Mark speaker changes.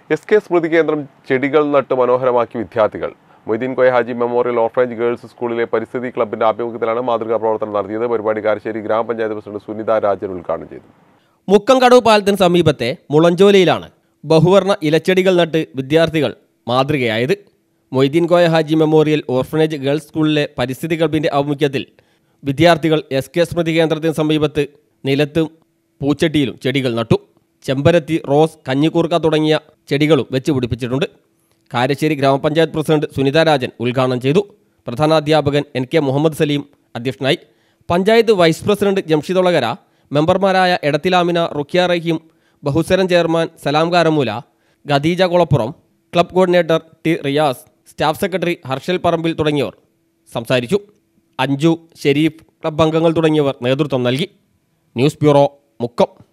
Speaker 1: S K സ്മൃതി കേന്ദ്രം ചെടികൾ നട്ട് മനോഹരമാക്കി വിദ്യാർത്ഥികൾ Moideen Koya Haji memorial orphanage girls സ്കൂളിലെ പരിസ്ഥിതി ക്ലബിന്റെ ആഭിമുഖ്യത്തിലാണ് മാതൃകാ പ്രവർത്തനം നടത്തിയത് പരിപാടി കാരശ്ശേരി ഗ്രാമപഞ്ചായത്ത് പ്രസിഡന്റ് സുനിത രാജൻ ഉദ്ഘാടനം ചെയ്തു
Speaker 2: മുക്കംകടവ് പാലത്തിന് സമീപത്തെ മുളഞ്ചോലയിലാണ് ബഹുവർണ ഇലച്ചെടികൾ നട്ട് വിദ്യാർത്ഥികൾ മാതൃകയായത് Moideen Koya Haji memorial orphanage girls സ്കൂളിലെ പരിസ്ഥിതി ക്ലബിന്റെ ആഭിമുഖ്യത്തിൽ വിദ്യാർത്ഥികൾ എസ് കെ സ്മൃതി കേന്ദ്രത്തിന് സമീപത്ത് നിലത്തും പൂച്ചട്ടിയിലും ചെടികൾ നട്ടു ചെമ്പരത്തി റോസ് കഞ്ഞിക്കൂർക്ക തുടങ്ങിയ ചെടികളും വെച്ച് പിടിപ്പിച്ചിട്ടുണ്ട് കാരശ്ശേരി ഗ്രാമപഞ്ചായത്ത് പ്രസിഡന്റ് സുനിത രാജൻ ഉദ്ഘാടനം ചെയ്തു പ്രധാനാധ്യാപകൻ എൻ കെ മുഹമ്മദ് സലീം അധ്യക്ഷനായി പഞ്ചായത്ത് വൈസ് പ്രസിഡന്റ് ജംഷിദൊളകര മെമ്പർമാരായ എടത്തിലാമിന റുഖിയ റഹീം ബഹുസരം chairman Salam Karamoola Khadeeja Kulappuram club coordinator T Riyas staff secretary Harshal Parambil തുടങ്ങിയവർ സംസാരിച്ചു അഞ്ജു ഷെരീഫ് ക്ലബ് അംഗങ്ങൾ തുടങ്ങിയവർ നേതൃത്വം നൽകി ന്യൂസ് ബ്യൂറോ മുക്കം